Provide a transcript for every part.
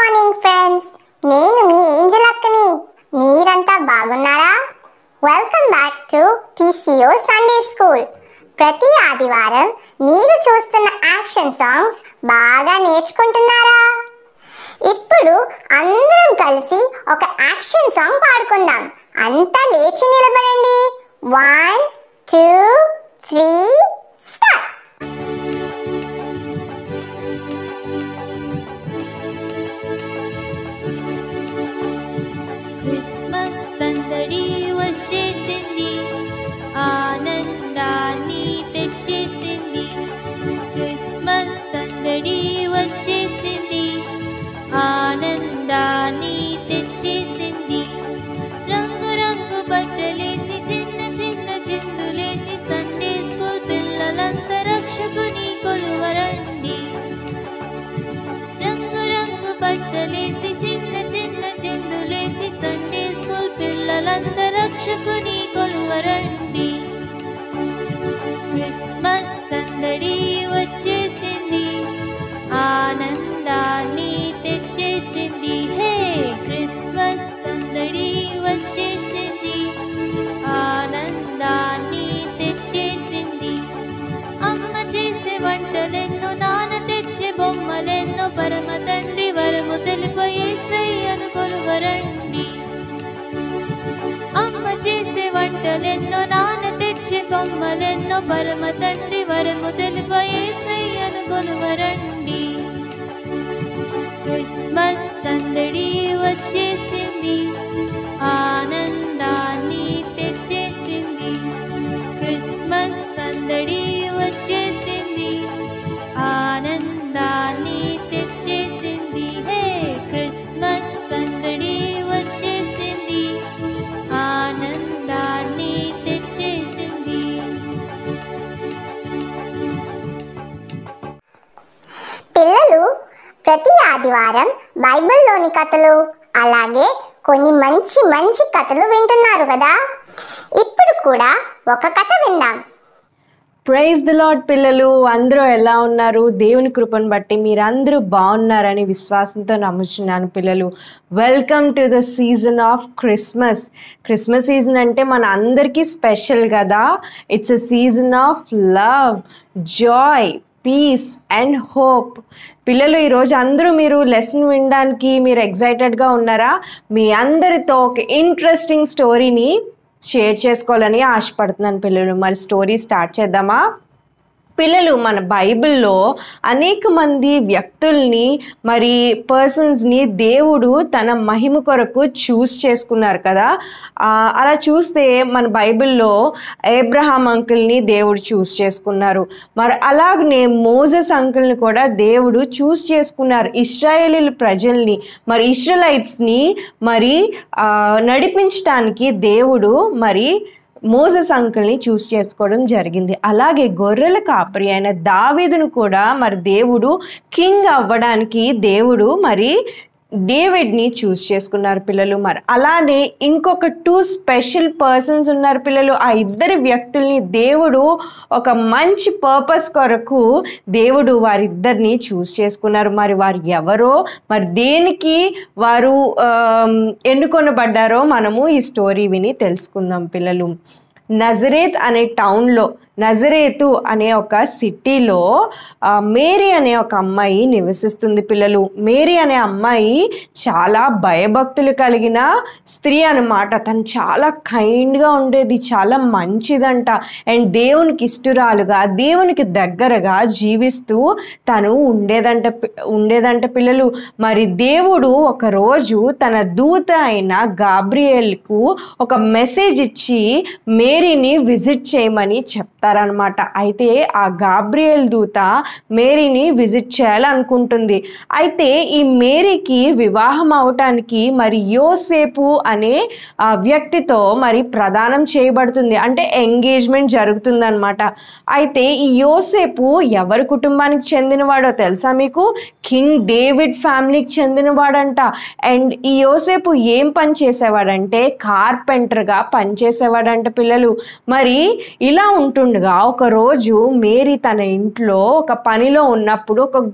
morning friends నేను మీ Angel అక్కని మీరంతా బాగున్నారా welcome back to TCO Sunday school ప్రతి ఆదివారం మీరు చూస్తున్న యాక్షన్ సాంగ్స్ బాగా నేర్చుకుంటున్నారా ఇప్పుడు అందరం కలిసి ఒక యాక్షన్ సాంగ్ పాడుకుందాం అంతా లేచి నిలబడండి one two three start Christmas సందడి వచ్చేసింది ఆనందాన్ని తెచ్చేసింది క్రిస్మస్ సందడి వచ్చేసింది ఆనందాన్ని తెచ్చేసింది రంగు రంగు బట్టలేసి చిన్న చిన్న చిందులేసి సండే స్కూల్ పిల్లలంతా రక్షకుని కొలువరండి రంగు రంగు బట్టలేసి చిన్న చిన్న చిందులేసి సండే స్కూల్ పిల్లలంతా రక్షకుని కొలువరండి క్రిస్మస్ సందడి వచ్చేసింది ఆనందాన్ని తెచ్చేసింది హే క్రిస్మస్ సందడి వచ్చేసింది ఆనందాన్ని తెచ్చేసింది అమ్మ చేసే వంటలెన్నో నాన్న తెచ్చే బొమ్మలెన్నో పరమ తండ్రి వరము తెలుప ఏసయ్యను కొలువరండి అమ్మ చేసే వంటలెన్నో నాన్న తెచ్చే బొమ్మలెన్నో పరమ తండ్రి వరము తెలుప ఏసయ్యను కొలువరండి క్రిస్మస్ సందడి వచ్చేసింది ఆనందాన్ని తెచ్చేసింది క్రిస్మస్ సందడి వచ్చేసింది ఆనందాన్ని తెచ్చేసింది హే క్రిస్మస్ సందడి వచ్చేసింది ఆనందాన్ని తెచ్చేసింది పిల్లలు ప్రతి ఆదివారం బైబిల్లోని కథలు అలాగే కొన్ని మంచి మంచి కథలు వింటున్నారు కదా ఇప్పుడు కూడా ఒక కథ విందాం ప్రైజ్ ది లాడ్ పిల్లలు అందరూ ఎలా ఉన్నారు దేవుని కృపను బట్టి మీరందరూ బాగున్నారని విశ్వాసంతో నమ్ముచున్నాను పిల్లలు welcome to the season of Christmas Christmas season అంటే మన అందరికీ స్పెషల్ కదా it's a season of love joy peace and hope పిల్లలు ఈరోజు అందరూ మీరు లెసన్ వినడానికి మీరు ఎగ్జైటెడ్గా ఉన్నారా మీ అందరితో ఒక ఇంట్రెస్టింగ్ స్టోరీని షేర్ చేసుకోవాలని ఆశపడుతున్నాను పిల్లలు మరి స్టోరీ స్టార్ట్ చేద్దామా పిల్లలు మన బైబిల్లో అనేక మంది వ్యక్తుల్ని మరి పర్సన్స్ని దేవుడు తన మహిమ కొరకు చూస్ చేసుకున్నారు కదా ఆ, అలా చూస్తే మన బైబిల్లో ఏబ్రహాం అంకుల్ని దేవుడు చూస్ చేసుకున్నారు మరి అలాగనే మోజెస్ అంకుల్ని కూడా దేవుడు చూస్ చేసుకున్నారు ఇస్రాయేలీల ప్రజల్ని మరి ఇస్రాయలైట్స్ని మరి ఆ, నడిపించటానికి దేవుడు మరి మోసెస్ అంకుల్ని చూస్ చేసుకోవడం జరిగింది అలాగే గొర్రెల కాపరి అయిన దావీదును కూడా మరి దేవుడు కింగ్ అవ్వడానికి దేవుడు మరి డేవిడ్ని చూస్ చేసుకున్నారు పిల్లలు మరి అలానే ఇంకొక టూ స్పెషల్ పర్సన్స్ ఉన్నారు పిల్లలు ఆ ఇద్దరు వ్యక్తుల్ని దేవుడు ఒక మంచి పర్పస్ కొరకు దేవుడు వారిద్దరిని చూస్ చేసుకున్నారు మరి వారు ఎవరో మరి దేనికి వారు ఆమ్, ఎన్నుకొనబడ్డారో మనము ఈ స్టోరీ విని తెలుసుకుందాం పిల్లలు నజరేత్ అనే టౌన్లో నజరేతు అనే ఒక సిటీలో ఆ, మేరీ అనే ఒక అమ్మాయి నివసిస్తుంది పిల్లలు మేరీ అనే అమ్మాయి చాలా భయభక్తులు కలిగిన స్త్రీ అన్నమాట తను చాలా కైండ్గా ఉండేది చాలా మంచిదంట అండ్ దేవునికి ఇష్టురాలుగా దేవునికి దగ్గరగా జీవిస్తూ తను ఉండేదంట పి- ఉండేదంట పిల్లలు మరి దేవుడు ఒకరోజు తన దూత అయిన గాబ్రియేల్కు ఒక మెసేజ్ ఇచ్చి మేరీని విజిట్ చేయమని చెప్తారనమాట అయితే ఆ గాబ్రియల్ దూత మేరీని విజిట్ చేయాలనుకుంటుంది అయితే ఈ మేరీకి వివాహం అవటానికి మరి యోసేపు అనే ఆ వ్యక్తితో మరి ప్రదానం చేయబడుతుంది అంటే ఎంగేజ్మెంట్ జరుగుతుందన్నమాట అయితే ఈ యోసేపు ఎవరి కుటుంబానికి చెందినవాడో తెలుసా మీకు కింగ్ డేవిడ్ ఫ్యామిలీకి చెందినవాడంట అండ్ ఈ యోసేపు ఏం పని చేసేవాడంటే కార్పెంటర్గా పనిచేసేవాడంట పిల్లలు మరి ఇలా ఉంటుండగా ఒక రోజు మేరీ తన ఇంట్లో ఒక పనిలో ఉన్నప్పుడు ఒక గొప్ప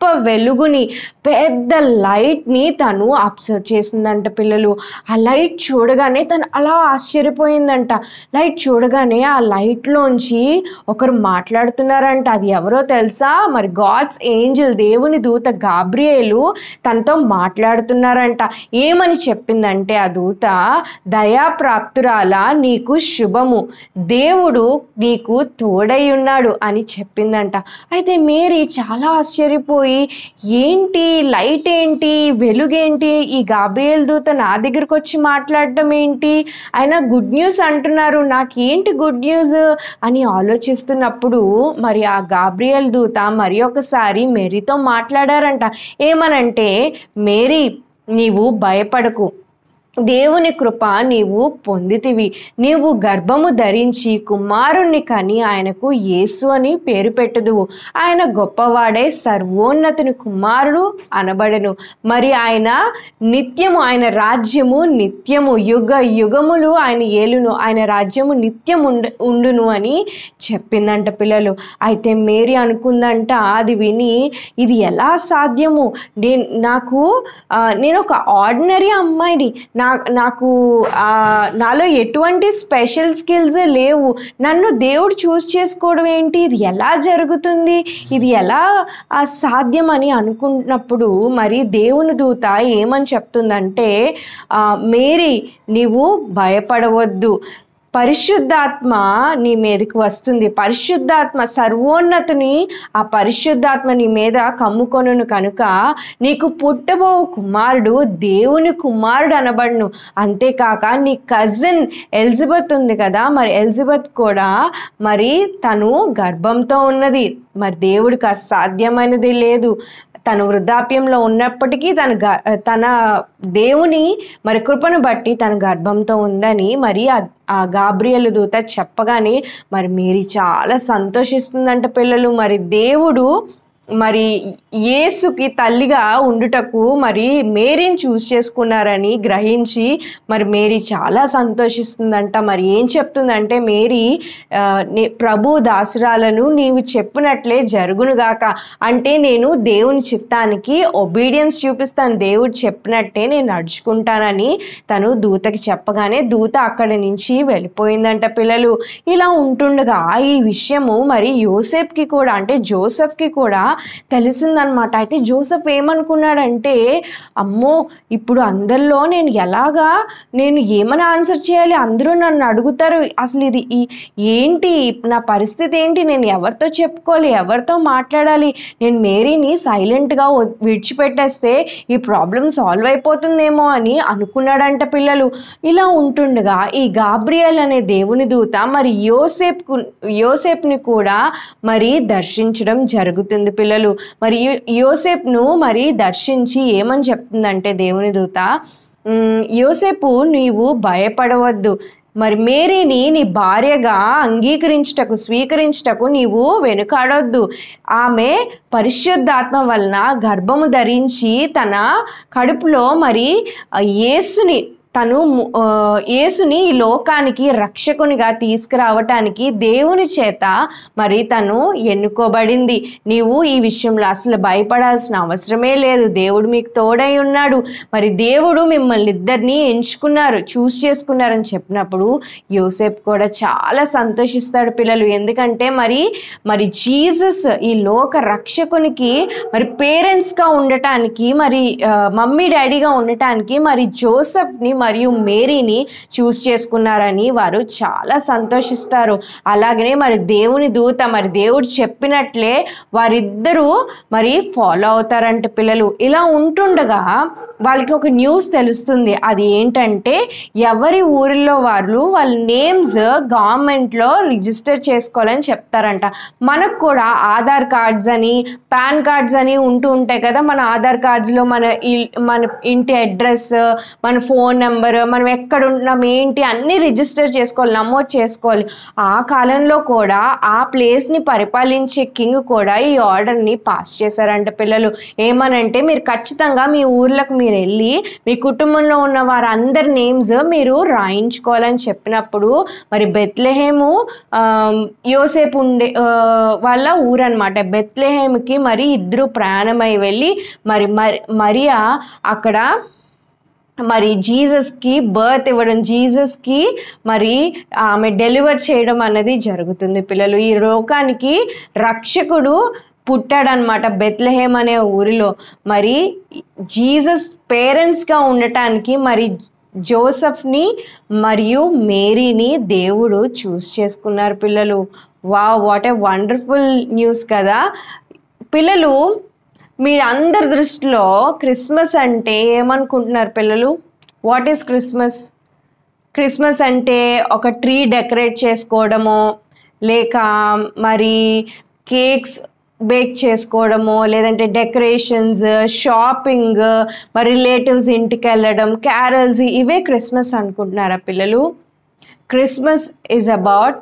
వెలుగుని పెద్ద లైట్ని తను అబ్జర్వ్ చేసిందంట పిల్లలు ఆ లైట్ చూడగానే తను అలా ఆశ్చర్యపోయిందంట లైట్ చూడగానే ఆ లైట్లోంచి ఒకరు మాట్లాడుతున్నారంట అది ఎవరో తెలుసా మరి గాడ్స్ ఏంజల్ దేవుని దూత గాబ్రియేలు తనతో మాట్లాడుతున్నారంట ఏమని చెప్పిందంటే ఆ దూత దయాప్రాప్తురాల నీకు శుభము దేవుడు నీకు తోడై ఉన్నాడు అని చెప్పిందంట అయితే మేరీ చాలా ఆశ్చర్యపోయి ఏంటి లైట్ ఏంటి వెలుగేంటి ఈ గాబ్రియల్ దూత నా దగ్గరకు వచ్చి మాట్లాడడం ఏంటి ఆయన గుడ్ న్యూస్ అంటున్నారు నాకేంటి గుడ్ న్యూస్ అని ఆలోచిస్తున్నప్పుడు మరి ఆ గాబ్రియల్ దూత మరి ఒకసారి మేరీతో మాట్లాడారంట ఏమనంటే మేరీ నీవు భయపడకు దేవుని కృప నీవు పొందితివి నీవు గర్భము ధరించి కుమారుణ్ణి కని ఆయనకు యేసు అని పేరు పెట్టుదువు ఆయన గొప్పవాడే సర్వోన్నతుని కుమారుడు అనబడెను మరి ఆయన నిత్యము ఆయన రాజ్యము నిత్యము యుగ యుగములు ఆయన ఏలును ఆయన రాజ్యము నిత్యం ఉండ ఉండును అని చెప్పిందంట పిల్లలు అయితే మేరీ అనుకుందంట అది విని ఇది ఎలా సాధ్యము నేను నాకు ఆ, నేను ఒక ఆర్డినరీ అమ్మాయిని నా నాకు ఆ, నాలో ఎటువంటి స్పెషల్ స్కిల్స్ లేవు నన్ను దేవుడు చూస్ చేసుకోవడం ఏంటి ఇది ఎలా జరుగుతుంది ఇది ఎలా ఆ, సాధ్యం అని అనుకున్నప్పుడు మరి దేవుని దూత ఏమని చెప్తుందంటే ఆ, మేరీ నీవు భయపడవద్దు పరిశుద్ధాత్మ నీ మీదకి వస్తుంది పరిశుద్ధాత్మ సర్వోన్నతుని ఆ పరిశుద్ధాత్మ నీ మీద కమ్ముకొనును కనుక నీకు పుట్టబో కుమారుడు దేవుని కుమారుడు అనబడును అంతేకాక నీ కజిన్ ఎలిజబెత్ ఉంది కదా మరి ఎలిజబెత్ కూడా మరి తను గర్భంతో ఉన్నది మరి దేవుడికి అసాధ్యమైనది లేదు తను వృద్ధాప్యంలో ఉన్నప్పటికీ తన గ తన దేవుని మరి కృపను బట్టి తన గర్భంతో ఉందని మరి ఆ- ఆ గాబ్రియల్ దూత చెప్పగానే మరి మేరీ చాలా సంతోషిస్తుందంట పిల్లలు మరి దేవుడు మరి యేసుకి తల్లిగా ఉండుటకు మరి మేరీని చూస్ చేసుకున్నారని గ్రహించి మరి మేరీ చాలా సంతోషిస్తుందంట మరి ఏం చెప్తుందంటే మేరీ ఆ, నే- ప్రభు దాసురాలను నీవు చెప్పినట్లే జరుగునుగాక అంటే నేను దేవుని చిత్తానికి ఒబీడియన్స్ చూపిస్తాను దేవుడు చెప్పినట్టే నేను నడుచుకుంటానని తను దూతకి చెప్పగానే దూత అక్కడి నుంచి వెళ్ళిపోయిందంట పిల్లలు ఇలా ఉంటుండగా ఈ విషయము మరి యోసెఫ్కి కూడా అంటే జోసెఫ్కి కూడా తెలిసిందనమాట అయితే జోసెఫ్ ఏమనుకున్నాడంటే అమ్మో ఇప్పుడు అందరిలో నేను ఎలాగా నేను ఏమని ఆన్సర్ చేయాలి అందరూ నన్ను అడుగుతారు అసలు ఇది ఈ- ఏంటి నా పరిస్థితి ఏంటి నేను ఎవరితో చెప్పుకోవాలి ఎవరితో మాట్లాడాలి నేను మేరీని సైలెంట్గా విడిచిపెట్టేస్తే ఈ ప్రాబ్లం సాల్వ్ అయిపోతుందేమో అని అనుకున్నాడంట పిల్లలు ఇలా ఉంటుండగా ఈ గాబ్రియల్ అనే దేవుని దూత మరి యోసేప్ యోసేప్ని కూడా మరి దర్శించడం జరుగుతుంది పిల్లలు మరి యో- యోసేప్ను మరి దర్శించి ఏమని చెప్తుందంటే దేవుని దూత "ఉమ్, యోసేపు నీవు భయపడవద్దు మరి మేరీని నీ భార్యగా అంగీకరించుటకు స్వీకరించుటకు నీవు వెనుకాడొద్దు ఆమె పరిశుద్ధాత్మ వలన గర్భము ధరించి తన కడుపులో మరి ఆ, యేసుని తను ము- ఆ, యేసుని ఈ లోకానికి రక్షకునిగా తీసుకురావటానికి దేవుని చేత మరి తను ఎన్నుకోబడింది నీవు ఈ విషయంలో అసలు భయపడాల్సిన అవసరమే లేదు దేవుడు మీకు తోడై ఉన్నాడు మరి దేవుడు మిమ్మల్ని ఇద్దరిని ఎంచుకున్నారు చూస్ చేసుకున్నారని చెప్పినప్పుడు యోసేపు కూడా చాలా సంతోషిస్తాడు పిల్లలు ఎందుకంటే మరి మరి జీసస్ ఈ లోక రక్షకునికి మరి పేరెంట్స్గా ఉండటానికి మరి ఆ, మమ్మీ డాడీగా ఉండటానికి మరి జోసెఫ్ని మరియు మేరీని చూస్ చేసుకున్నారని వారు చాలా సంతోషిస్తారు అలాగనే మరి దేవుని దూత మరి దేవుడు చెప్పినట్లే వారిద్దరూ మరి ఫాలో అవుతారంట పిల్లలు ఇలా ఉంటుండగా వాళ్ళకి ఒక న్యూస్ తెలుస్తుంది అది ఏంటంటే ఎవరి ఊరిలో వాళ్ళు వాళ్ళ నేమ్స్ గవర్నమెంట్లో రిజిస్టర్ చేసుకోవాలని చెప్తారంట మనకు కూడా ఆధార్ కార్డ్స్ అని పాన్ కార్డ్స్ అని ఉంటూ ఉంటాయి కదా మన ఆధార్ కార్డ్స్లో మన ఇల్- మన ఇంటి అడ్రస్ మన ఫోన్ నెంబర్ నెంబర్ మనం ఎక్కడ ఉంటున్నాం ఏంటి అన్నీ రిజిస్టర్ చేసుకోవాలి నమోదు చేసుకోవాలి ఆ కాలంలో కూడా ఆ ప్లేస్ని పరిపాలించే కింగ్ కూడా ఈ ఆర్డర్ని పాస్ చేశారంట పిల్లలు ఏమనంటే మీరు ఖచ్చితంగా మీ ఊర్లకు మీరు వెళ్ళి మీ కుటుంబంలో ఉన్న వారందరి నేమ్స్ మీరు రాయించుకోవాలని చెప్పినప్పుడు మరి బెత్లెహేము ఆమ్, యోసేపు ఉండే ఆ, వాళ్ళ ఊరన్నమాట బెత్లెహేమ్కి మరి ఇద్దరు ప్రయాణమై వెళ్ళి మరి మరి మరియా అక్కడ మరి జీసస్కి బర్త్ ఇవ్వడం జీసస్కి మరి ఆమె డెలివర్ చేయడం అన్నది జరుగుతుంది పిల్లలు ఈ లోకానికి రక్షకుడు పుట్టాడనమాట బెత్లహేమ్ అనే ఊరిలో మరి జీసస్ పేరెంట్స్గా ఉండటానికి మరి జోసఫ్ని మరియు మేరీని దేవుడు చూస్ చేసుకున్నారు పిల్లలు వా వాట్ ఏ వండర్ఫుల్ న్యూస్ కదా పిల్లలు మీరు అందరి దృష్టిలో క్రిస్మస్ అంటే ఏమనుకుంటున్నారు పిల్లలు వాట్ ఈస్ క్రిస్మస్ క్రిస్మస్ అంటే ఒక ట్రీ డెకరేట్ చేసుకోవడము లేక మరి కేక్స్ బేక్ చేసుకోవడము లేదంటే డెకరేషన్స్ షాపింగ్ మరి రిలేటివ్స్ ఇంటికి వెళ్ళడం క్యారల్స్ ఇవే క్రిస్మస్ అనుకుంటున్నారా పిల్లలు Christmas is about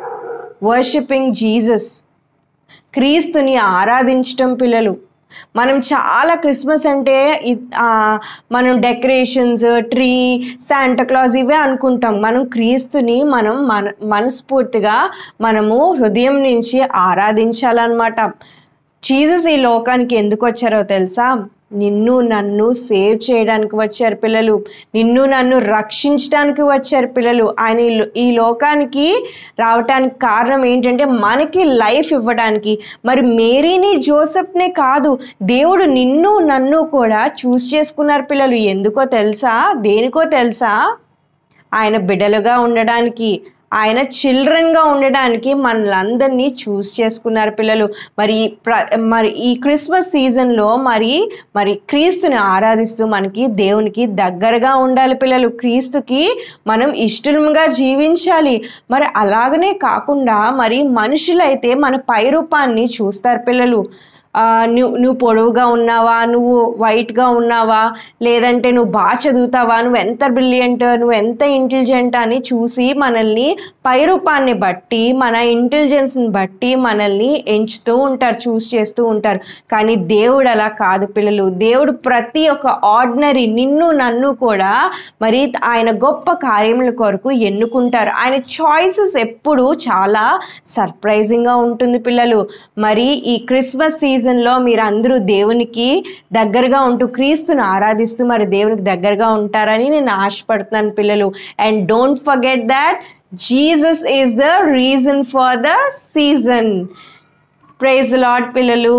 worshipping Jesus క్రీస్తుని ఆరాధించటం పిల్లలు మనం చాలా క్రిస్మస్ అంటే ఇ- ఆ, మనం డెకరేషన్స్ ట్రీ శాంటక్లాజ్ ఇవే అనుకుంటాం మనం క్రీస్తుని మనం మన మనస్ఫూర్తిగా మనము హృదయం నుంచి ఆరాధించాలన్నమాట జీసస్ ఈ లోకానికి ఎందుకు వచ్చారో తెలుసా నిన్ను నన్ను సేవ్ చేయడానికి వచ్చారు పిల్లలు నిన్ను నన్ను రక్షించడానికి వచ్చారు పిల్లలు ఆయన ఈ లో- ఈ లోకానికి రావటానికి కారణం ఏంటంటే మనకి లైఫ్ ఇవ్వడానికి మరి మేరీని జోసెఫ్నే కాదు దేవుడు నిన్ను నన్ను కూడా చూస్ చేసుకున్నారు పిల్లలు ఎందుకో తెలుసా దేనికో తెలుసా ఆయన బిడ్డలుగా ఉండడానికి ఆయన చిల్డ్రన్గా ఉండడానికి మనలందరినీ చూస్ చేసుకున్నారు పిల్లలు మరి ఈ ప్ర మరి ఈ క్రిస్మస్ సీజన్లో మరి మరి క్రీస్తుని ఆరాధిస్తూ మనకి దేవునికి దగ్గరగా ఉండాలి పిల్లలు క్రీస్తుకి మనం ఇష్టలుగా జీవించాలి మరి అలాగనే కాకుండా మరి మనుషులైతే మన పై రూపాన్ని చూస్తారు పిల్లలు ఆ, నువ్వు నువ్వు పొడవుగా ఉన్నావా నువ్వు వైట్గా ఉన్నావా లేదంటే నువ్వు బాగా చదువుతావా నువ్వు ఎంత బ్రిలియంట్ నువ్వు ఎంత ఇంటెలిజెంట్ అని చూసి మనల్ని పై రూపాన్ని బట్టి మన ఇంటెలిజెన్స్ని బట్టి మనల్ని ఎంచుతూ ఉంటారు చూస్ చేస్తూ ఉంటారు కానీ దేవుడు అలా కాదు పిల్లలు దేవుడు ప్రతి ఒక్క ఆర్డినరీ నిన్ను నన్ను కూడా మరి ఆయన గొప్ప కార్యముల కొరకు ఎన్నుకుంటారు ఆయన చాయిసెస్ ఎప్పుడు చాలా సర్ప్రైజింగ్గా ఉంటుంది పిల్లలు మరి ఈ క్రిస్మస్ సీజన్లో మీరు అందరూ దేవునికి దగ్గరగా ఉంటూ క్రీస్తుని ఆరాధిస్తూ మరి దేవునికి దగ్గరగా ఉంటారని నేను ఆశపడుతున్నాను పిల్లలు and don't forget that Jesus is the reason for the season praise Lord పిల్లలు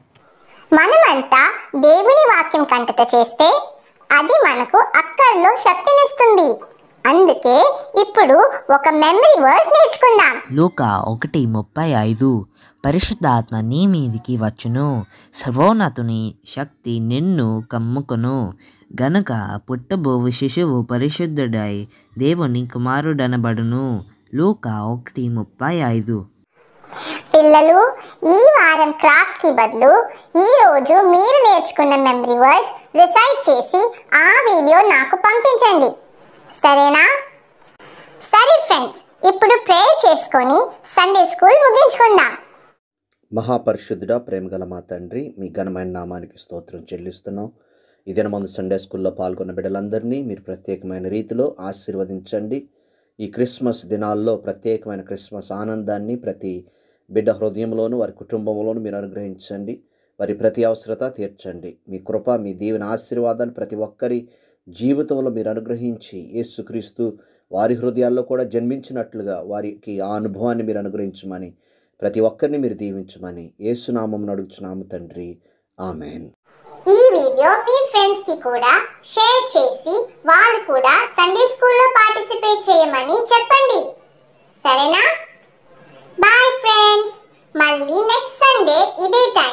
మనమంతా దేవుని వాక్యం కంటత చేస్తే అది మనకు అక్కర్లో శక్తినిస్తుంది అందుకే ఇప్పుడు ఒక మెమరీ వర్డ్స్ నేర్చుకుందాం లూకా ఒకటి ముప్పై ఐదు పరిశుద్ధాత్మ నీ మీదికి వచ్చును సర్వోన్నతుని శక్తి నిన్ను కమ్ముకును గనుక పుట్టబోవు శిశువు పరిశుద్ధుడై దేవుని కుమారుడనబడును లూకా ఒకటి ముప్పై ఐదు పిల్లలు ఈ వారం క్రాఫ్ట్ కి బదులు ఈ రోజు మీరు నేర్చుకున్న మెమరీ వర్డ్స్ రిసైట్ చేసి ఆ వీడియో నాకు పంపించండి సరేనా సరే ఫ్రెండ్స్ ఇప్పుడు ప్రేయర్ చేసుకొని సండే స్కూల్ ముగించుకుందాం మహాపరిశుద్ధుడ ప్రేమగల మా తండ్రి మీ ఘనమైన నామానికి స్తోత్రం చెల్లిస్తున్నాం ఈ దినమందు సండే స్కూల్లో పాల్గొన్న బిడ్డలందరినీ మీరు ప్రత్యేకమైన రీతిలో ఆశీర్వదించండి ఈ క్రిస్మస్ దినాల్లో ప్రత్యేకమైన క్రిస్మస్ ఆనందాన్ని ప్రతి బిడ్డ హృదయంలోను వారి కుటుంబంలోను మీరు అనుగ్రహించండి వారి ప్రతి అవసరత తీర్చండి మీ కృప మీ దీవెన ఆశీర్వాదాలు ప్రతి ఒక్కరి జీవితంలో మీరు అనుగ్రహించి యేసుక్రీస్తు వారి హృదయాల్లో కూడా జన్మించినట్లుగా వారికి ఆ అనుభవాన్ని మీరు అనుగ్రహించమని ప్రతి ఒక్కరిని మీరు దీవించమని యేసునామం అడుగుచున్నాము తండ్రి ఆమెన్ ఈ వీడియో మీ ఫ్రెండ్స్ కి కూడా షేర్ చేసి వాళ్ళు కూడా సండే స్కూల్లో పార్టిసిపేట్ చేయమని చెప్పండి సరేనా బాయ్ ఫ్రెండ్స్ మళ్ళీ నెక్స్ట్ సండే ఇదే టైం